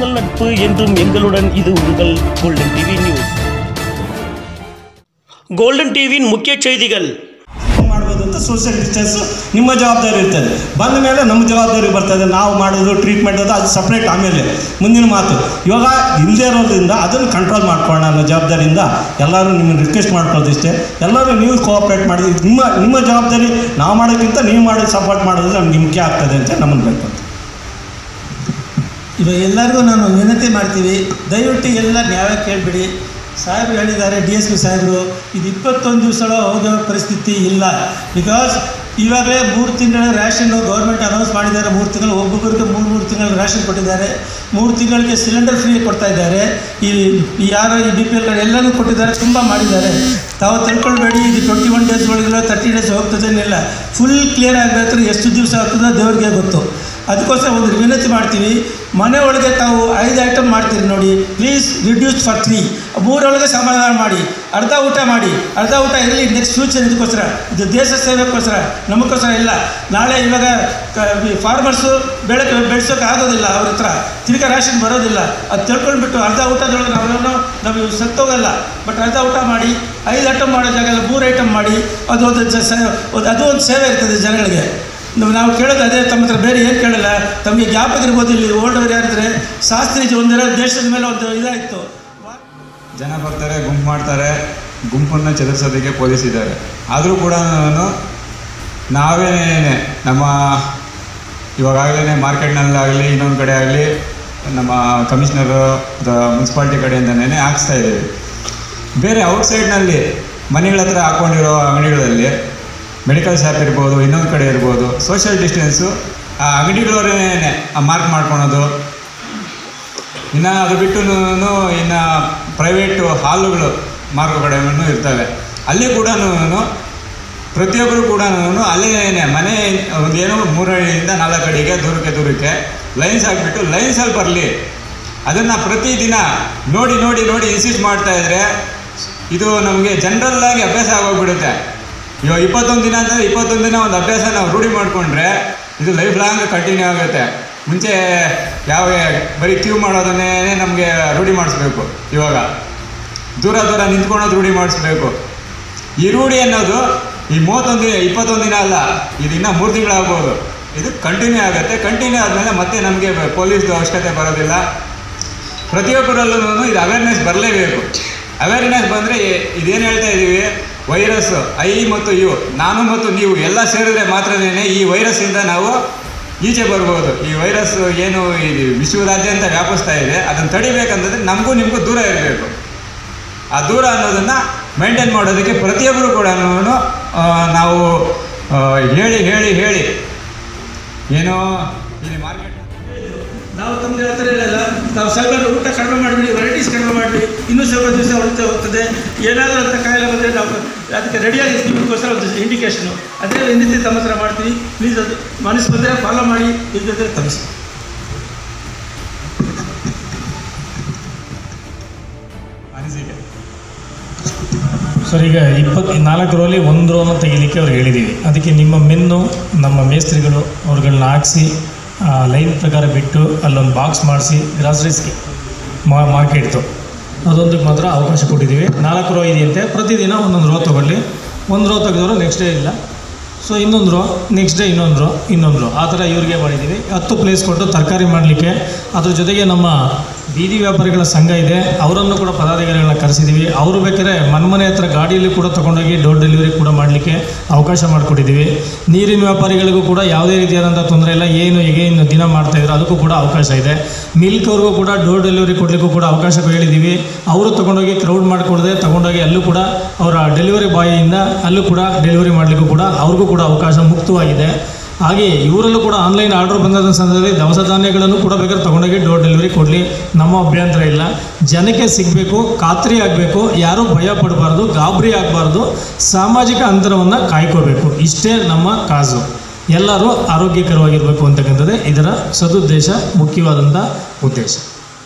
மக்கள் நட்பு என்றும் எங்களுடன் இது உங்கள் கோல்டன் டிவி நியூஸ் ಗೋಲ್ಡನ್ ಟಿವಿயின் ಮುಖ್ಯ செய்திகள் ಮಾಡ್ಬೋದು ಅಂತ ಸೋಷಿಯಲ್ ಡಿಸ್ಟೆನ್ಸ್ ನಿಮ್ಮ ಜವಾಬ್ದಾರಿ ಇರ್ತದೆ ಬಂದ ಮೇಲೆ ನಮ್ಮ ಜವಾಬ್ದಾರಿ ಬರ್ತದೆ ನಾವು ಮಾಡೋದು ಟ್ರೀಟ್ಮೆಂಟ್ ಅದು ಅದು ಸಪ್ರೇಟ್ ಆಮೇಲೆ ಮುಂದಿನ ಮಾತು ಇವಾಗ ಇಲ್ಲದೇ ಇರೋದ್ರಿಂದ ಅದನ್ನು ಕಂಟ್ರೋಲ್ ಮಾಡ್ಕೊಳ್ಳೋಣ ಅನ್ನೋ ಜವಾಬ್ದಾರಿಯಿಂದ ಎಲ್ಲರೂ ನಿಮ್ಮನ್ನು ರಿಕ್ವೆಸ್ಟ್ ಮಾಡ್ಕೊಳ್ಳೋದು ಇಷ್ಟೇ ಎಲ್ಲರೂ ನೀವು ಕೋಆಪ್ರೇಟ್ ಮಾಡಿ ನಿಮ್ಮ ನಿಮ್ಮ ಜವಾಬ್ದಾರಿ ನಾವು ಮಾಡೋಕ್ಕಿಂತ ನೀವು ಮಾಡೋದು ಸಪೋರ್ಟ್ ಮಾಡೋದು ನಮಗೆ ಮುಖ್ಯ ಆಗ್ತದೆ ಅಂತ ನಮ್ಮನ್ನು ಬೇಕು ಅಂತ ಇವಾಗ ಎಲ್ಲರಿಗೂ ನಾನು ವಿನಂತಿ ಮಾಡ್ತೀವಿ ದಯವಿಟ್ಟು ಎಲ್ಲ ನ್ಯಾಯ ಕೇಳಿಬಿಡಿ ಸಾಹೇಬರು ಹೇಳಿದ್ದಾರೆ ಡಿ ಎಸ್ ಪಿ ಸಾಹೇಬರು ಇದು ಇಪ್ಪತ್ತೊಂದು ದಿವಸ ಹೋಗೋ ಪರಿಸ್ಥಿತಿ ಇಲ್ಲ ಬಿಕಾಸ್ ಇವಾಗಲೇ ಮೂರು ತಿಂಗಳ ರ್ಯಾಷನ್ನು ಗೌರ್ಮೆಂಟ್ ಅನೌನ್ಸ್ ಮಾಡಿದ್ದಾರೆ ಮೂರು ತಿಂಗಳು ಒಬ್ಬೊಬ್ಬರಿಗೆ ಮೂರು ಮೂರು ತಿಂಗಳ ರ್ಯಾಷನ್ ಕೊಟ್ಟಿದ್ದಾರೆ ಮೂರು ತಿಂಗಳಿಗೆ ಸಿಲಿಂಡರ್ ಫ್ರೀ ಕೊಡ್ತಾ ಇದ್ದಾರೆ ಈ ಈ ಯಾರು ಈ ಬಿ ಪಿ ಎಲ್ ಎಲ್ಲನೂ ಕೊಟ್ಟಿದ್ದಾರೆ ತುಂಬ ಮಾಡಿದ್ದಾರೆ ತಾವು ತಿಳ್ಕೊಳ್ಬೇಡಿ ಇದು ಟ್ವೆಂಟಿ ಒನ್ ಡೇಸ್ ಒಳಗಿಲ್ಲ ತರ್ಟಿ ಡೇಸ್ ಹೋಗ್ತದೆ ಏನಿಲ್ಲ ಫುಲ್ ಕ್ಲಿಯರ್ ಆಗಬೇಕಾದ್ರೆ ಎಷ್ಟು ದಿವಸ ಆಗ್ತದೋ ದೇವ್ರಿಗೆ ಗೊತ್ತು ಅದಕ್ಕೋಸ್ಕರ ಒಂದು ವಿನಂತಿ ಮಾಡ್ತೀವಿ ಮನೆ ಒಳಗೆ ತಾವು ಐದು ಐಟಮ್ ಮಾಡ್ತೀರಿ ನೋಡಿ ಪ್ಲೀಸ್ ರಿಡ್ಯೂಸ್ ಫಾರ್ ತ್ರೀ ಮೂರೊಳಗೆ ಸಮಾಧಾನ ಮಾಡಿ ಅರ್ಧ ಊಟ ಮಾಡಿ ಅರ್ಧ ಊಟ ಇರಲಿ ನೆಕ್ಸ್ಟ್ ಫ್ಯೂಚರ್ ಇದಕ್ಕೋಸ್ಕರ ಇದು ದೇಶ ಸೇವೆಗೋಸ್ಕರ ನಮಗೋಸ್ಕರ ಇಲ್ಲ ನಾಳೆ ಇವಾಗ ಫಾರ್ಮರ್ಸು ಬೆಳಗ್ಗೆ ಬೆಳೆಸೋಕೆ ಆಗೋದಿಲ್ಲ ಅವ್ರ ಹತ್ರ ತಿರ್ಗಾ ರೇಷನ್ ಬರೋದಿಲ್ಲ ಅದು ತಿಳ್ಕೊಂಡ್ಬಿಟ್ಟು ಅರ್ಧ ಊಟದೊಳಗೆ ನಾವೇನೋ ನಾವು ಸತ್ತೋಗಲ್ಲ ಬಟ್ ಅರ್ಧ ಊಟ ಮಾಡಿ ಐದು ಐಟಮ್ ಮಾಡೋ ಜಾಗ ಮೂರು ಐಟಮ್ ಮಾಡಿ ಅದು ಒಂದು ಜ- ಸ- ಒಂದು- ಅದು ಒಂದು ಸೇವೆ ಇರ್ತದೆ ಜನಗಳಿಗೆ ನಾವು ನಾವು ಕೇಳೋದು ಅದೇ ತಮ್ಮ ಹತ್ರ ಬೇರೆ ಏನು ಕೇಳಲ್ಲ ತಮಗೆ ಜ್ಞಾಪಕ ಇರ್ಬೋದು ಇಲ್ಲಿ ಓಲ್ಡವ್ರು ಯಾರಿದ್ರೆ ಶಾಸ್ತ್ರಿ ಒಂದಿರೋ ದೇಶದ ಮೇಲೆ ಒಂದು ಇದಾಯಿತು ಜನ ಬರ್ತಾರೆ ಗುಂಪು ಮಾಡ್ತಾರೆ ಗುಂಪನ್ನು ಚದುರಿಸೋದಕ್ಕೆ ಪೊಲೀಸ್ ಇದ್ದಾರೆ ಆದರೂ ಕೂಡ ನಾವೇನೇ ನಮ್ಮ ಇವಾಗಲೇ ಮಾರ್ಕೆಟ್ನಲ್ಲಾಗಲಿ ಇನ್ನೊಂದು ಕಡೆ ಆಗಲಿ ನಮ್ಮ ಕಮಿಷನರು ಮುನ್ಸಿಪಾಲ್ಟಿ ಕಡೆಯಿಂದನೇ ಹಾಕ್ಸ್ತಾ ಇದ್ದೀವಿ ಬೇರೆ ಔಟ್ಸೈಡ್ನಲ್ಲಿ ಮನೆಗಳ ಹತ್ರ ಹಾಕ್ಕೊಂಡಿರೋ ಅಂಗಡಿಗಳಲ್ಲಿ ಮೆಡಿಕಲ್ ಶಾಪ್ ಇರ್ಬೋದು ಇನ್ನೊಂದು ಕಡೆ ಇರ್ಬೋದು ಸೋಷಿಯಲ್ ಡಿಸ್ಟೆನ್ಸು ಆ ಅಂಗಡಿಗಳವರೇ ಮಾರ್ಕ್ ಮಾಡ್ಕೊಳೋದು ಇನ್ನು ಅದು ಬಿಟ್ಟು ಇನ್ನು ಪ್ರೈವೇಟು ಹಾಲುಗಳು ಮಾರ್ಗೋ ಕಡೆನೂ ಇರ್ತವೆ ಅಲ್ಲಿ ಕೂಡ ಪ್ರತಿಯೊಬ್ಬರು ಕೂಡ ಅಲ್ಲೇ ಮನೆ ಒಂದು ಏನೋ ಮೂರಡಿಯಿಂದ ನಾಲ್ಕು ಅಡಿಗೆ ದೂರಕ್ಕೆ ದೂರಕ್ಕೆ ಲೈನ್ಸ್ ಹಾಕ್ಬಿಟ್ಟು ಲೈನ್ಸಲ್ಲಿ ಬರಲಿ ಅದನ್ನು ಪ್ರತಿದಿನ ನೋಡಿ ನೋಡಿ ನೋಡಿ ಇನ್ಸಿಸ್ಟ್ ಮಾಡ್ತಾ ಇದ್ರೆ ಇದು ನಮಗೆ ಜನರಲ್ಲಾಗಿ ಅಭ್ಯಾಸ ಆಗೋಗ್ಬಿಡುತ್ತೆ ಇವಾಗ ಇಪ್ಪತ್ತೊಂದು ದಿನ ಅಂದರೆ ಇಪ್ಪತ್ತೊಂದು ದಿನ ಒಂದು ಅಭ್ಯಾಸ ನಾವು ರೂಢಿ ಮಾಡಿಕೊಂಡ್ರೆ ಇದು ಲೈಫ್ ಲಾಂಗ್ ಕಂಟಿನ್ಯೂ ಆಗುತ್ತೆ ಮುಂಚೆ ಯಾವ ಬರೀ ಕ್ಯೂ ಮಾಡೋದನ್ನೇ ನಮಗೆ ರೂಢಿ ಮಾಡಿಸ್ಬೇಕು ಇವಾಗ ದೂರ ದೂರ ನಿಂತ್ಕೊಳ್ಳೋದು ರೂಢಿ ಮಾಡಿಸ್ಬೇಕು ಈ ರೂಢಿ ಅನ್ನೋದು ಈ ಮೂವತ್ತೊಂದು ದಿನ ಇಪ್ಪತ್ತೊಂದು ದಿನ ಅಲ್ಲ ಇದು ಇನ್ನೂ ಮೂರು ತಿಂಗಳಾಗ್ಬೋದು ಇದು ಕಂಟಿನ್ಯೂ ಆಗುತ್ತೆ ಕಂಟಿನ್ಯೂ ಆದಮೇಲೆ ಮತ್ತೆ ನಮಗೆ ಪೊಲೀಸ್ದು ಅವಶ್ಯಕತೆ ಬರೋದಿಲ್ಲ ಪ್ರತಿಯೊಬ್ಬರಲ್ಲೂ ಇದು ಅವೇರ್ನೆಸ್ ಬರಲೇಬೇಕು ಅವೇರ್ನೆಸ್ ಬಂದರೆ ಇದೇನು ಹೇಳ್ತಾ ಇದ್ದೀವಿ ವೈರಸ್ ಐ ಮತ್ತು ಯು ನಾನು ಮತ್ತು ನೀವು ಎಲ್ಲ ಸೇರಿದ್ರೆ ಮಾತ್ರನೇ ಈ ವೈರಸ್ಸಿಂದ ನಾವು ಈಚೆ ಬರ್ಬೋದು ಈ ವೈರಸ್ ಏನು ಈ ವಿಶ್ವದಾದ್ಯಂತ ವ್ಯಾಪಿಸ್ತಾ ಇದೆ ಅದನ್ನು ತಡಿಬೇಕಂತಂದ್ರೆ ನಮಗೂ ನಿಮಗೂ ದೂರ ಇರಬೇಕು ಆ ದೂರ ಅನ್ನೋದನ್ನು ಮೇಂಟೈನ್ ಮಾಡೋದಕ್ಕೆ ಪ್ರತಿಯೊಬ್ಬರು ಕೂಡ ನಾವು ಆ, ಹೇಳಿ ಹೇಳಿ ಹೇಳಿ ಏನೋ ಇಲ್ಲಿ ಮಾರ್ಕೆಟ್ ನಾವು ತಮಗೆ ಹತ್ರ ಇರಲ್ಲ ನಾವು ಸ್ವಲ್ಪ ಊಟ ಕಡಿಮೆ ಮಾಡಿಬಿಡಿ ವೆರೈಟೀಸ್ ಕಡಿಮೆ ಮಾಡಿಬಿಡಿ ಇನ್ನೂ ಸ್ವಲ್ಪ ದಿವಸ ಉಳಿತಾ ಹೋಗ್ತದೆ ಏನಾದರೂ ಅಂತ ಕಾಯಿಲೆ ಬಂದರೆ ನಾವು ಅದಕ್ಕೆ ರೆಡಿಯಾಗಿ ನಿಮಗೋಸ್ಕರ ಒಂದು ಇಂಡಿಕೇಶನು ಅದೇ ವಿನಂತಿ ತಮ್ಮ ಹತ್ರ ಮಾಡ್ತೀವಿ ಪ್ಲೀಸ್ ಅದು ಮನಸ್ಸು ಬಂದರೆ ಫಾಲೋ ಮಾಡಿ ಇಲ್ಲದಿದ್ದರೆ ತಪ್ಪಿಸಿ ಅನಿಸಿಕೆ ಸರ್ ಈಗ ಇಪ್ಪತ್ತು ನಾಲ್ಕು ರೋಲಿ ಒಂದು ರೋನ ತೆಗಿಲಿಕ್ಕೆ ಅವ್ರು ಹೇಳಿದ್ದೀವಿ ಅದಕ್ಕೆ ನಿಮ್ಮ ಮೆನ್ನು ನಮ್ಮ ಮೇಸ್ತ್ರಿಗಳು ಅವ್ರುಗಳನ್ನ ಹಾಕ್ಸಿ ಲೈನ್ ಪ್ರಕಾರ ಬಿಟ್ಟು ಅಲ್ಲೊಂದು ಬಾಕ್ಸ್ ಮಾಡಿಸಿ ಗ್ರಾಸರೀಸ್ಗೆ ಮಾ ಮಾರ್ಕೆಟ್ದು ಅದೊಂದಕ್ಕೆ ಮಾತ್ರ ಅವಕಾಶ ಕೊಟ್ಟಿದ್ದೀವಿ ನಾಲ್ಕು ರೋ ಇದೆಯಂತೆ ಪ್ರತಿದಿನ ಒಂದೊಂದು ರೋ ತೊಗೊಳ್ಳಿ ಒಂದು ರೋ ತೆಗೆದವರು ನೆಕ್ಸ್ಟ್ ಡೇ ಇಲ್ಲ ಸೊ ಇನ್ನೊಂದು ರೋ ನೆಕ್ಸ್ಟ್ ಡೇ ಇನ್ನೊಂದು ರೋ ಇನ್ನೊಂದು ರೋ ಆ ಥರ ಇವ್ರಿಗೆ ಮಾಡಿದ್ದೀವಿ ಹತ್ತು ಪ್ಲೇಸ್ ಕೊಟ್ಟು ತರಕಾರಿ ಮಾಡಲಿಕ್ಕೆ ಅದ್ರ ಜೊತೆಗೆ ನಮ್ಮ ಬೀದಿ ವ್ಯಾಪಾರಿಗಳ ಸಂಘ ಇದೆ ಅವರನ್ನು ಕೂಡ ಪದಾಧಿಕಾರಿಗಳನ್ನ ಕರೆಸಿದ್ದೀವಿ ಅವರು ಬೇಕಾದ್ರೆ ಮನ್ಮನೆ ಹತ್ರ ಗಾಡಿಯಲ್ಲಿ ಕೂಡ ತೊಗೊಂಡೋಗಿ ಡೋರ್ ಡೆಲಿವರಿ ಕೂಡ ಮಾಡಲಿಕ್ಕೆ ಅವಕಾಶ ಮಾಡಿಕೊಟ್ಟಿದ್ದೀವಿ ನೀರಿನ ವ್ಯಾಪಾರಿಗಳಿಗೂ ಕೂಡ ಯಾವುದೇ ರೀತಿಯಾದಂಥ ತೊಂದರೆ ಇಲ್ಲ ಏನು ಏನು ದಿನ ಮಾಡ್ತಾ ಇದ್ರು ಅದಕ್ಕೂ ಕೂಡ ಅವಕಾಶ ಇದೆ ಮಿಲ್ಕ್ ಅವ್ರಿಗೂ ಕೂಡ ಡೋರ್ ಡೆಲಿವರಿ ಕೊಡಲಿಕ್ಕೂ ಕೂಡ ಅವಕಾಶ ಹೇಳಿದ್ದೀವಿ ಅವರು ತೊಗೊಂಡೋಗಿ ಕ್ರೌಡ್ ಮಾಡಿಕೊಡದೆ ತೊಗೊಂಡೋಗಿ ಅಲ್ಲೂ ಕೂಡ ಅವರ ಡೆಲಿವರಿ ಬಾಯಿಂದ ಅಲ್ಲೂ ಕೂಡ ಡೆಲಿವರಿ ಮಾಡಲಿಕ್ಕೂ ಕೂಡ ಅವ್ರಿಗೂ ಕೂಡ ಅವಕಾಶ ಮುಕ್ತವಾಗಿದೆ ಹಾಗೆ ಇವರಲ್ಲೂ ಕೂಡ ಆನ್ಲೈನ್ ಆರ್ಡರ್ ಬಂದ ಸಂದರ್ಭದಲ್ಲಿ ದವಸ ಧಾನ್ಯಗಳನ್ನು ಕೂಡ ಬೇಕಾದ್ರೆ ತೊಗೊಂಡೋಗಿ ಡೋರ್ ಡೆಲಿವರಿ ಕೊಡಲಿ ನಮ್ಮ ಅಭ್ಯಂತರ ಇಲ್ಲ ಜನಕ್ಕೆ ಸಿಗಬೇಕು ಖಾತ್ರಿ ಆಗಬೇಕು ಯಾರೂ ಭಯ ಪಡಬಾರ್ದು ಗಾಬರಿ ಆಗಬಾರ್ದು ಸಾಮಾಜಿಕ ಅಂತರವನ್ನು ಕಾಯ್ಕೋಬೇಕು ಇಷ್ಟೇ ನಮ್ಮ ಕಾಜು ಎಲ್ಲರೂ ಆರೋಗ್ಯಕರವಾಗಿರಬೇಕು ಅಂತಕ್ಕಂಥದ್ದೇ ಇದರ ಸದುದ್ದೇಶ ಮುಖ್ಯವಾದಂಥ ಉದ್ದೇಶ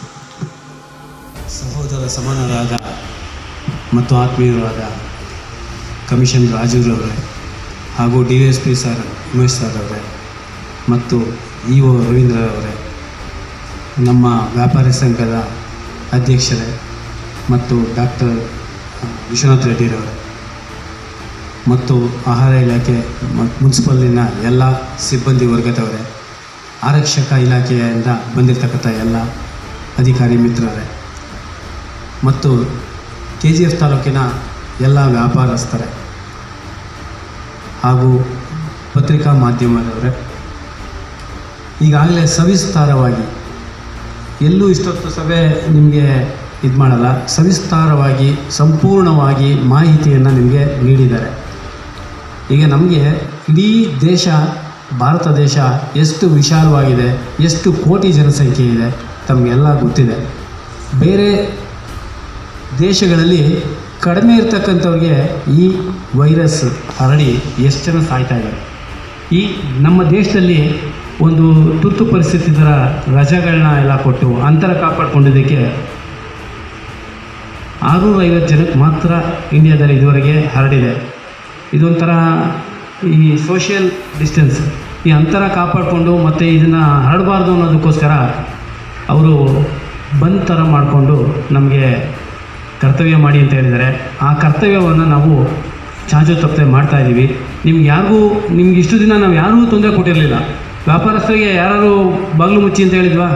ಸಹೋದರ ಸಮಾನರಾದ ಮತ್ತು ಆತ್ಮೀಯರಾದ ಕಮಿಷನ್ ರಾಜುರವರೇ ಹಾಗೂ D S P sir Umesh sir ಅವರೇ ಮತ್ತು ಇ ಒ ರವೀಂದ್ರ ಅವರೇ ನಮ್ಮ ವ್ಯಾಪಾರಿ ಸಂಘದ ಅಧ್ಯಕ್ಷರೇ ಮತ್ತು ಡಾಕ್ಟರ್ ವಿಶ್ವನಾಥ್ ರೆಡ್ಡಿರವರು ಮತ್ತು ಆಹಾರ ಇಲಾಖೆ ಮತ್ತು ಮುನ್ಸಿಪಲ್ಲಿನ ಎಲ್ಲ ಸಿಬ್ಬಂದಿ ವರ್ಗದವರೇ ಆರಕ್ಷಕ ಇಲಾಖೆಯಿಂದ ಬಂದಿರತಕ್ಕಂಥ ಎಲ್ಲ ಅಧಿಕಾರಿ ಮಿತ್ರರೇ ಮತ್ತು ಕೆ ಜಿ ಎಫ್ ತಾಲೂಕಿನ ಎಲ್ಲ ವ್ಯಾಪಾರಸ್ಥರೇ ಹಾಗೂ ಪತ್ರಿಕಾ ಮಾಧ್ಯಮದವರೇ ಈಗಾಗಲೇ ಸವಿಸ್ತಾರವಾಗಿ ಎಲ್ಲೂ ಇಷ್ಟೊತ್ತು ಸಭೆ ನಿಮಗೆ ಇದು ಮಾಡಲ್ಲ ಸವಿಸ್ತಾರವಾಗಿ ಸಂಪೂರ್ಣವಾಗಿ ಮಾಹಿತಿಯನ್ನು ನಿಮಗೆ ನೀಡಿದ್ದಾರೆ ಈಗ ನಮಗೆ ಇಡೀ ದೇಶ ಭಾರತ ದೇಶ ಎಷ್ಟು ವಿಶಾಲವಾಗಿದೆ ಎಷ್ಟು ಕೋಟಿ ಜನಸಂಖ್ಯೆ ಇದೆ ತಮಗೆಲ್ಲ ಗೊತ್ತಿದೆ ಬೇರೆ ದೇಶಗಳಲ್ಲಿ ಕಡಿಮೆ ಇರ್ತಕ್ಕಂಥವ್ರಿಗೆ ಈ ವೈರಸ್ ಹರಡಿ ಎಷ್ಟು ಜನ ಸಾಯ್ತಾ ಇದ್ದಾರೆ ಈ ನಮ್ಮ ದೇಶದಲ್ಲಿ ಒಂದು ತುರ್ತು ಪರಿಸ್ಥಿತಿ ಥರ ರಜೆಗಳನ್ನ ಎಲ್ಲ ಕೊಟ್ಟು ಅಂತರ ಕಾಪಾಡ್ಕೊಂಡಿದ್ದಕ್ಕೆ ಆರುನೂರ ಐವತ್ತು ಜನಕ್ಕೆ ಮಾತ್ರ ಇಂಡಿಯಾದಲ್ಲಿ ಇದುವರೆಗೆ ಹರಡಿದೆ ಇದೊಂಥರ ಈ ಸೋಷಿಯಲ್ ಡಿಸ್ಟೆನ್ಸ್ ಈ ಅಂತರ ಕಾಪಾಡಿಕೊಂಡು ಮತ್ತು ಇದನ್ನು ಹರಡಬಾರ್ದು ಅನ್ನೋದಕ್ಕೋಸ್ಕರ ಅವರು ಬಂದ್ ಥರ ಮಾಡಿಕೊಂಡು ನಮಗೆ ಕರ್ತವ್ಯ ಮಾಡಿ ಅಂತ ಹೇಳಿದ್ದಾರೆ ಆ ಕರ್ತವ್ಯವನ್ನು ನಾವು ಚಾಚು ತಪ್ಪದೆ ಮಾಡ್ತಾ ಇದ್ದೀವಿ ನಿಮ್ಗೆ ಯಾರಿಗೂ ನಿಮ್ಗೆ ಇಷ್ಟು ದಿನ ನಾವು ಯಾರಿಗೂ ತೊಂದರೆ ಕೊಟ್ಟಿರಲಿಲ್ಲ ವ್ಯಾಪಾರಸ್ಥರಿಗೆ ಯಾರು ಬಾಗಿಲು ಮುಚ್ಚಿ ಅಂತ ಹೇಳಿದ್ವಾ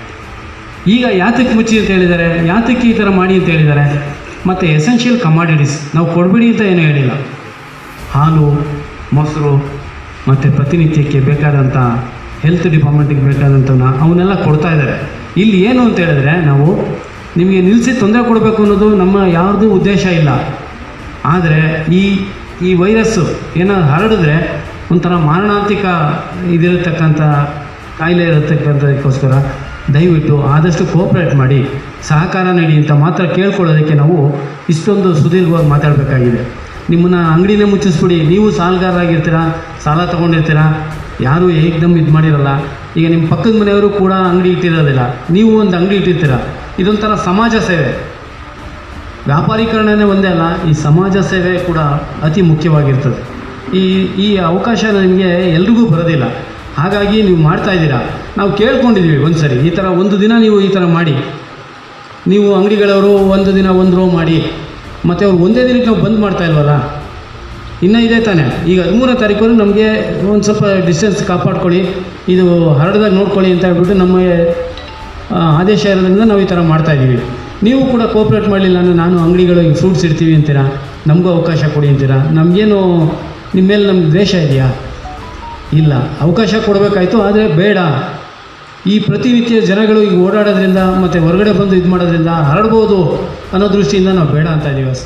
ಈಗ ಯಾತಕ್ಕೆ ಮುಚ್ಚಿ ಅಂತ ಹೇಳಿದ್ದಾರೆ ಯಾತಕ್ಕೆ ಈ ಥರ ಮಾಡಿ ಅಂತ ಹೇಳಿದ್ದಾರೆ ಮತ್ತು ಎಸೆನ್ಷಿಯಲ್ ಕಮಾಡಿಟೀಸ್ ನಾವು ಕೊಡಬೇಡಿ ಅಂತ ಏನೂ ಹೇಳಿಲ್ಲ ಹಾಲು ಮೊಸರು ಮತ್ತು ಪ್ರತಿನಿತ್ಯಕ್ಕೆ ಬೇಕಾದಂಥ ಹೆಲ್ತ್ ಡಿಪಾರ್ಟ್ಮೆಂಟಿಗೆ ಬೇಕಾದಂಥವನ್ನ ಅವನ್ನೆಲ್ಲ ಕೊಡ್ತಾ ಇದ್ದಾರೆ ಇಲ್ಲಿ ಏನು ಅಂತ ಹೇಳಿದ್ರೆ ನಾವು ನಿಮಗೆ ನಿಲ್ಲಿಸಿ ತೊಂದರೆ ಕೊಡಬೇಕು ಅನ್ನೋದು ನಮ್ಮ ಯಾರ್ದು ಉದ್ದೇಶ ಇಲ್ಲ ಆದರೆ ಈ ಈ ವೈರಸ್ಸು ಏನೋ ಹರಡಿದ್ರೆ ಒಂಥರ ಮಾರಣಾಂತಿಕ ಇದಿರತಕ್ಕಂಥ ಕಾಯಿಲೆ ಇರತಕ್ಕಂಥದಕ್ಕೋಸ್ಕರ ದಯವಿಟ್ಟು ಆದಷ್ಟು ಕೋಪ್ರೇಟ್ ಮಾಡಿ ಸಹಕಾರ ನೀಡಿ ಅಂತ ಮಾತ್ರ ಕೇಳ್ಕೊಳ್ಳೋದಕ್ಕೆ ನಾವು ಇಷ್ಟೊಂದು ಸುದೀರ್ಘವಾಗಿ ಮಾತಾಡಬೇಕಾಗಿದೆ ನಿಮ್ಮನ್ನು ಅಂಗಡಿನೇ ಮುಚ್ಚಿಸ್ಬಿಡಿ ನೀವು ಸಾಲಗಾರರಾಗಿರ್ತೀರ ಸಾಲ ತೊಗೊಂಡಿರ್ತೀರ ಯಾರೂ ಏಕ್ದಮ್ ಇದು ಮಾಡಿರಲ್ಲ ಈಗ ನಿಮ್ಮ ಪಕ್ಕದ ಮನೆಯವರು ಕೂಡ ಅಂಗಡಿ ಇಟ್ಟಿರೋದಿಲ್ಲ ನೀವು ಒಂದು ಅಂಗಡಿ ಇಟ್ಟಿರ್ತೀರ ಇದೊಂಥರ ಸಮಾಜ ಸೇವೆ ವ್ಯಾಪಾರೀಕರಣನೇ ಒಂದೇ ಅಲ್ಲ ಈ ಸಮಾಜ ಸೇವೆ ಕೂಡ ಅತಿ ಮುಖ್ಯವಾಗಿರ್ತದೆ ಈ ಈ ಅವಕಾಶ ನಿಮಗೆ ಎಲ್ರಿಗೂ ಬರೋದಿಲ್ಲ ಹಾಗಾಗಿ ನೀವು ಮಾಡ್ತಾ ಇದ್ದೀರಾ ನಾವು ಕೇಳ್ಕೊಂಡಿದ್ದೀವಿ ಒಂದು ಸರಿ ಈ ಥರ ಒಂದು ದಿನ ನೀವು ಈ ಥರ ಮಾಡಿ ನೀವು ಅಂಗಡಿಗಳವರು ಒಂದು ದಿನ ಒಂದು ರೋ ಮಾಡಿ ಮತ್ತು ಅವ್ರು ಒಂದೇ ದಿನಕ್ಕೆ ನಾವು ಬಂದ್ ಮಾಡ್ತಾ ಇಲ್ವಲ್ಲ ಇನ್ನೂ ಇದೆ ತಾನೇ ಈಗ ಹದಿಮೂರನೇ ತಾರೀಕು ನಮಗೆ ಒಂದು ಸ್ವಲ್ಪ ಡಿಸ್ಟೆನ್ಸ್ ಕಾಪಾಡ್ಕೊಳ್ಳಿ ಇದು ಹರಡ್ದಾಗ ನೋಡ್ಕೊಳ್ಳಿ ಅಂತ ಹೇಳ್ಬಿಟ್ಟು ನಮ್ಮ ಆ, ಆದೇಶ ಇರೋದ್ರಿಂದ ನಾವು ಈ ಥರ ಮಾಡ್ತಾಯಿದ್ದೀವಿ ನೀವು ಕೂಡ ಕೋಪ್ರೇಟ್ ಮಾಡಲಿಲ್ಲ ಅಂದರೆ ನಾನು ಅಂಗಡಿಗಳು ಈಗ ಫ್ರೂಟ್ಸ್ ಇಡ್ತೀವಿ ಅಂತೀರಾ ನಮಗೂ ಅವಕಾಶ ಕೊಡಿ ಅಂತೀರಾ ನಮಗೇನು ನಿಮ್ಮ ಮೇಲೆ ನಮ್ಗೆ ದ್ವೇಷ ಇದೆಯಾ ಇಲ್ಲ ಅವಕಾಶ ಕೊಡಬೇಕಾಯ್ತು ಆದರೆ ಬೇಡ ಈ ಪ್ರತಿನಿತ್ಯ ಜನಗಳು ಈಗ ಓಡಾಡೋದ್ರಿಂದ ಮತ್ತು ಹೊರಗಡೆ ಬಂದು ಇದು ಮಾಡೋದ್ರಿಂದ ಹರಡ್ಬೋದು ಅನ್ನೋ ದೃಷ್ಟಿಯಿಂದ ನಾವು ಬೇಡ ಅಂತ ಇದ್ದೀವಿ ಅಷ್ಟೇ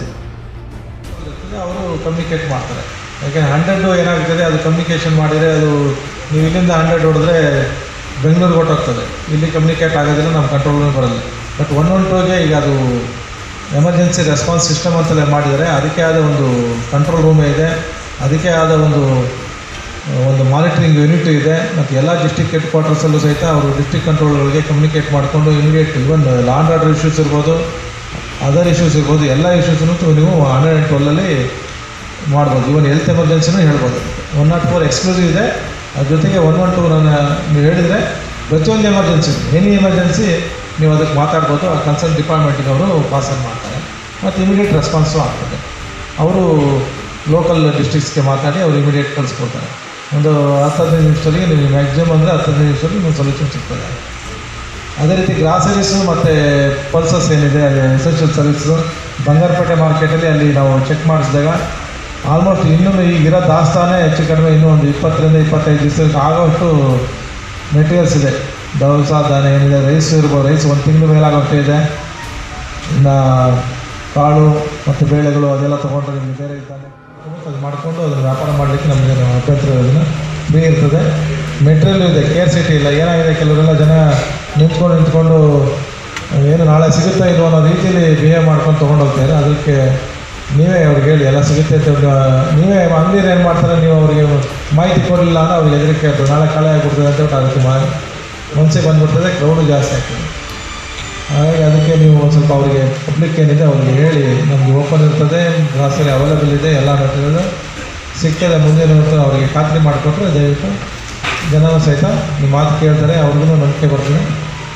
ಅವರು ಕಮ್ಯುನಿಕೇಟ್ ಮಾಡ್ತಾರೆ ಯಾಕೆಂದರೆ ಹಂಡ್ರೆಡ್ ಏನಾಗ್ತದೆ ಅದು ಕಮ್ಯುನಿಕೇಷನ್ ಮಾಡಿದರೆ ಅದು ನೀವು ಇಲ್ಲಿಂದ ಹಂಡ್ರೆಡ್ ಹೊಡೆದ್ರೆ ಬೆಂಗಳೂರಿಗೆ ಹೊರಟೋಗ್ತದೆ ಇಲ್ಲಿ ಕಮ್ಯುನಿಕೇಟ್ ಆಗೋದಿಲ್ಲ ನಮ್ಮ ಕಂಟ್ರೋಲ್ಗೆ ಬರೋಲ್ಲ ಬಟ್ ಒನ್ ಒನ್ ಟೂಗೆ ಈಗ ಅದು ಎಮರ್ಜೆನ್ಸಿ ರೆಸ್ಪಾನ್ಸ್ ಸಿಸ್ಟಮ್ ಅಂತಲೇ ಮಾಡಿದರೆ ಅದಕ್ಕೆ ಆದ ಒಂದು ಕಂಟ್ರೋಲ್ ರೂಮೇ ಇದೆ ಅದಕ್ಕೆ ಆದ ಒಂದು ಒಂದು ಮಾನಿಟರಿಂಗ್ ಯೂನಿಟ್ ಇದೆ ಮತ್ತು ಎಲ್ಲ ಡಿಸ್ಟಿಕ್ ಹೆಡ್ ಕ್ವಾರ್ಟರ್ಸಲ್ಲೂ ಸಹಿತ ಅವರು ಡಿಸ್ಟಿಕ್ ಕಂಟ್ರೋಲ್ಗಳಿಗೆ ಕಮ್ಯುನಿಕೇಟ್ ಮಾಡಿಕೊಂಡು immediate even law and order issues ಇರ್ಬೋದು ಅದರ್ ಇಶ್ಯೂಸ್ ಇರ್ಬೋದು ಎಲ್ಲ ಇಶ್ಯೂಸನ್ನು ನೀವು ಹಂಡ್ರೆಡ್ ಆ್ಯಂಡ್ ಟ್ವೆಲ್ಲಲ್ಲಿ ಮಾಡ್ಬೋದು ಇವನ್ ಹೆಲ್ತ್ ಎಮರ್ಜೆನ್ಸಿನೂ ಹೇಳ್ಬೋದು ಒನ್ ನಾಟ್ ಫೋರ್ ಎಕ್ಸ್ಕ್ಲೂಸಿವ್ ಇದೆ ಅದ್ರ ಜೊತೆಗೆ ಒನ್ ಒನ್ ಟು ನಾನು ನೀವು ಹೇಳಿದರೆ ಪ್ರತಿಯೊಂದು ಎಮರ್ಜೆನ್ಸಿ ಎನಿ ಎಮರ್ಜೆನ್ಸಿ ನೀವು ಅದಕ್ಕೆ ಮಾತಾಡ್ಬೋದು ಆ ಕನ್ಸರ್ನ್ ಡಿಪಾರ್ಟ್ಮೆಂಟಿಗೆ ಅವರು ಪಾಸನ್ ಮಾಡ್ತಾರೆ ಮತ್ತು ಇಮಿಡಿಯೇಟ್ ರೆಸ್ಪಾನ್ಸು ಆಗ್ತದೆ ಅವರು ಲೋಕಲ್ ಡಿಸ್ಟ್ರಿಕ್ಸ್ಗೆ ಮಾತಾಡಿ ಅವರು ಇಮಿಡಿಯೇಟ್ ಕಳಿಸ್ಕೊಡ್ತಾರೆ ಒಂದು ಹತ್ತು ಹದಿನೈದು ನಿಮಿಷದಲ್ಲಿ ನೀವು ಮ್ಯಾಕ್ಸಿಮಮ್ ಅಂದರೆ ಹತ್ತು ಹದಿನೈದು ನಿಮಿಷದಲ್ಲಿ ನೀವು ಸೊಲ್ಯೂಷನ್ ಸಿಗ್ತದೆ ಅದೇ ರೀತಿ ಗ್ರಾಸರೀಸು ಮತ್ತು ಪಲ್ಸಸ್ ಏನಿದೆ ಎಸೆನ್ಷಿಯಲ್ ಸರ್ವಿಸು ಬಂಗಾರಪೇಟೆ ಮಾರ್ಕೆಟಲ್ಲಿ ಅಲ್ಲಿ ನಾವು ಚೆಕ್ ಮಾಡಿಸಿದಾಗ ಆಲ್ಮೋಸ್ಟ್ ಇನ್ನೂ ಈಗಿರೋ ದಾಸ್ತಾನೇ ಹೆಚ್ಚು ಕಡಿಮೆ ಇನ್ನೂ ಒಂದು ಇಪ್ಪತ್ತರಿಂದ ಇಪ್ಪತ್ತೈದು ದಿವಸಕ್ಕೆ ಆಗೋಷ್ಟು ಮೆಟೀರಿಯಲ್ಸ್ ಇದೆ ದವಸ ಧಾನ ಏನಿದೆ ರೈಸ್ ಇರ್ಬೋದು ರೈಸ್ ಒಂದು ತಿಂಗಳು ಮೇಲಾಗೋಷ್ಟು ಇದೆ ಇನ್ನು ಕಾಳು ಮತ್ತು ಬೇಳೆಗಳು ಅದೆಲ್ಲ ತೊಗೊಂಡ್ರೆ ನಿಮಗೆ ಬೇರೆ ಇದ್ದಾನೆ ಅದು ಮಾಡಿಕೊಂಡು ಅದನ್ನು ವ್ಯಾಪಾರ ಮಾಡಲಿಕ್ಕೆ ನಮಗೆ ಅಭ್ಯಂತರ ಇರೋದಿಲ್ಲ ಫ್ರೀ ಇರ್ತದೆ ಮೆಟೀರಿಯಲ್ ಇದೆ ಕೇರ್ ಸಿಟಿ ಇಲ್ಲ ಏನಾಗಿದೆ ಕೆಲವರೆಲ್ಲ ಜನ ನಿಂತ್ಕೊಂಡು ನಿಂತ್ಕೊಂಡು ಏನು ನಾಳೆ ಸಿಗುತ್ತಾ ಇಲ್ವೋ ಅನ್ನೋ ರೀತಿಯಲ್ಲಿ ಬಿಹೇವ್ ಮಾಡ್ಕೊಂಡು ತೊಗೊಂಡು ಹೋಗ್ತಾರೆ ಅದಕ್ಕೆ ನೀವೇ ಅವ್ರಿಗೆ ಹೇಳಿ ಎಲ್ಲ ಸಿಗುತ್ತೆ ಅಂತ ಒಂದು ನೀವೇ ಅಂಗಡಿಯರು ಏನು ಮಾಡ್ತಾರೆ ನೀವು ಅವರಿಗೆ ಮಾಹಿತಿ ಕೊಡಲಿಲ್ಲ ಅಂದರೆ ಅವ್ರಿಗೆ ಹೆದರಿಕೆ ಆಗ್ತದೆ ನಾಳೆ ಕಳೆ ಆಗಿಬಿಡ್ತದೆ ಅಂತ ಹೇಳ್ಬಿಟ್ಟು ಅದಕ್ಕೆ ಮಾ ಮನಸ್ಸಿಗೆ ಬಂದ್ಬಿಡ್ತದೆ ಕ್ರೌಡು ಜಾಸ್ತಿ ಆಗ್ತದೆ ಹಾಗಾಗಿ ಅದಕ್ಕೆ ನೀವು ಒಂದು ಸ್ವಲ್ಪ ಅವರಿಗೆ ಪಬ್ಲಿಕ್ ಏನಿದೆ ಅವ್ರಿಗೆ ಹೇಳಿ ನಮಗೆ ಓಪನ್ ಇರ್ತದೆ ಗ್ರಾಸರಿ ಅವೈಲೇಬಲ್ ಇದೆ ಎಲ್ಲ ಮೆಟೀರಿಯಲ್ ಸಿಗ್ತದೆ ಮುಂದಿನ ಹೊತ್ತು ಅವರಿಗೆ ಖಾತ್ರಿ ಮಾಡಿಕೊಟ್ರೆ ದಯವಿಟ್ಟು ಜನನೂ ಸಹಿತ ನಿಮ್ಮ ಮಾತು ಕೇಳ್ತಾರೆ ಅವ್ರಿಗೂ ನಂಬಿಕೆ ಬರ್ತದೆ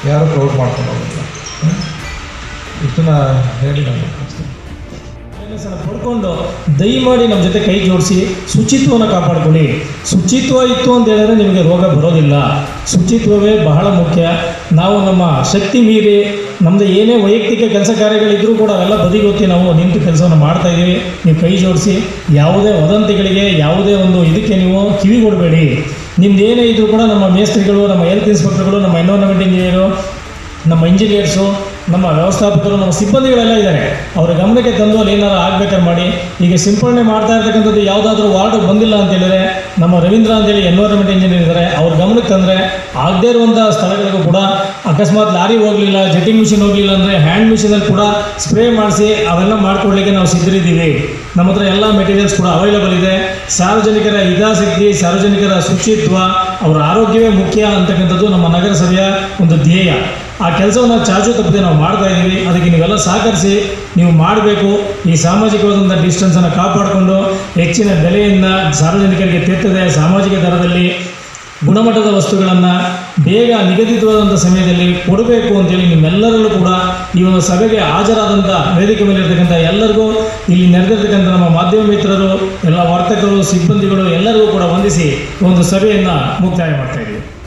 ಯಾರು ಪ್ರೌಡ್ ಮಾಡ್ಕೊಂಡು ಹೋಗೋದಿಲ್ಲ ಹ್ಮ್? ಇಷ್ಟನ್ನ ಹೇಳಿ ನಾನು ಮುಗಿಸ್ತೀನಿ. ಅವೇರ್ನೆಸ್ಸನ್ನು ಪಡ್ಕೊಂಡು ದಯಮಾಡಿ ನಮ್ಮ ಜೊತೆ ಕೈ ಜೋಡಿಸಿ ಶುಚಿತ್ವವನ್ನು ಕಾಪಾಡ್ಕೊಳ್ಳಿ ಶುಚಿತ್ವ ಇತ್ತು ಅಂತ ಹೇಳಿದ್ರೆ ನಿಮಗೆ ರೋಗ ಬರೋದಿಲ್ಲ ಶುಚಿತ್ವವೇ ಬಹಳ ಮುಖ್ಯ ನಾವು ನಮ್ಮ ಶಕ್ತಿ ಮೀರಿ ನಮ್ಮದು ಏನೇ ವೈಯಕ್ತಿಕ ಕೆಲಸ ಕಾರ್ಯಗಳಿದ್ರೂ ಕೂಡ ಅವೆಲ್ಲ ಬದಿಗೊತ್ತಿ ನಾವು ನಿಂತು ಕೆಲಸವನ್ನು ಮಾಡ್ತಾ ಇದ್ದೀವಿ ನೀವು ಕೈ ಜೋಡಿಸಿ ಯಾವುದೇ ವದಂತಿಗಳಿಗೆ ಯಾವುದೇ ಒಂದು ಇದಕ್ಕೆ ನೀವು ಕಿವಿ ಕೊಡಬೇಡಿ ನಿಮ್ದು ಏನೇ ಇದ್ರೂ ಕೂಡ ನಮ್ಮ ಮೇಸ್ತ್ರಿಗಳು ನಮ್ಮ ಹೆಲ್ತ್ ಇನ್ಸ್ಪೆಕ್ಟರ್ಗಳು ನಮ್ಮ ಎನ್ವೈರನ್ಮೆಂಟ್ ಇಂಜಿನಿಯರು ನಮ್ಮ ಇಂಜಿನಿಯರ್ಸು ನಮ್ಮ ವ್ಯವಸ್ಥಾಪಕರು ನಮ್ಮ ಸಿಬ್ಬಂದಿಗಳೆಲ್ಲ ಇದ್ದಾರೆ ಅವರ ಗಮನಕ್ಕೆ ತಂದು ಅಲ್ಲಿ ಏನಾರು ಆಗ್ಬೇಕಾದ್ರೆ ಮಾಡಿ ಈಗ ಸಿಂಪಡಣೆ ಮಾಡ್ತಾ ಇರ್ತಕ್ಕಂಥದ್ದು ಯಾವುದಾದ್ರೂ ವಾರ್ಡ್ ಬಂದಿಲ್ಲ ಅಂತ ಹೇಳಿದ್ರೆ ನಮ್ಮ ರವೀಂದ್ರ ಅಂತೇಳಿ ಎನ್ವೈರನ್ಮೆಂಟ್ ಇಂಜಿನಿಯರ್ ಇದ್ದಾರೆ ಅವ್ರ ಗಮನಕ್ಕೆ ತಂದರೆ ಆಗದೇ ಇರುವಂಥ ಸ್ಥಳಗಳಿಗೂ ಕೂಡ ಅಕಸ್ಮಾತ್ ಲಾರಿ ಹೋಗಲಿಲ್ಲ ಜೆಟ್ಟಿಂಗ್ ಮಿಷಿನ್ ಹೋಗಲಿಲ್ಲ ಅಂದರೆ ಹ್ಯಾಂಡ್ ಮಿಷಿನಲ್ಲಿ ಕೂಡ ಸ್ಪ್ರೇ ಮಾಡಿಸಿ ಅವೆಲ್ಲ ಮಾಡಿಕೊಡ್ಲಿಕ್ಕೆ ನಾವು ಸಿದ್ಧರಿದ್ದೀವಿ ನಮ್ಮ ಹತ್ರ ಎಲ್ಲ ಮೆಟೀರಿಯಲ್ಸ್ ಕೂಡ ಅವೈಲಬಲ್ ಇದೆ ಸಾರ್ವಜನಿಕರ ಹಿತಾಸಕ್ತಿ ಸಾರ್ವಜನಿಕರ ಶುಚಿತ್ವ ಅವರ ಆರೋಗ್ಯವೇ ಮುಖ್ಯ ಅಂತಕ್ಕಂಥದ್ದು ನಮ್ಮ ನಗರಸಭೆಯ ಒಂದು ಧ್ಯೇಯ ಆ ಕೆಲಸವನ್ನು ಚಾಚು ತಪ್ಪದೆ ನಾವು ಮಾಡ್ತಾ ಇದ್ದೀವಿ ಅದಕ್ಕೆ ನೀವೆಲ್ಲ ಸಹಕರಿಸಿ ನೀವು ಮಾಡಬೇಕು ಈ ಸಾಮಾಜಿಕವಾದಂಥ ಡಿಸ್ಟೆನ್ಸನ್ನು ಕಾಪಾಡಿಕೊಂಡು ಹೆಚ್ಚಿನ ಬೆಲೆಯಿಂದ ಸಾರ್ವಜನಿಕರಿಗೆ ತೆತ್ತದೆ ಸಾಮಾಜಿಕ ದರದಲ್ಲಿ ಗುಣಮಟ್ಟದ ವಸ್ತುಗಳನ್ನು ಬೇಗ ನಿಗದಿತವಾದಂಥ ಸಮಯದಲ್ಲಿ ಕೊಡಬೇಕು ಅಂತೇಳಿ ನಿಮ್ಮೆಲ್ಲರಲ್ಲೂ ಕೂಡ ಈ ಒಂದು ಸಭೆಗೆ ಹಾಜರಾದಂಥ ವೇದಿಕೆ ಮೇಲೆ ಇರ್ತಕ್ಕಂಥ ಎಲ್ಲರಿಗೂ ಇಲ್ಲಿ ನೆರೆದಿರ್ತಕ್ಕಂಥ ನಮ್ಮ ಮಾಧ್ಯಮ ಮಿತ್ರರು ಎಲ್ಲ ವರ್ತಕರು ಸಿಬ್ಬಂದಿಗಳು ಎಲ್ಲರಿಗೂ ಕೂಡ ವಂದಿಸಿ ಈ ಒಂದು ಸಭೆಯನ್ನು ಮುಕ್ತಾಯ ಮಾಡ್ತಾ ಇದ್ದೀವಿ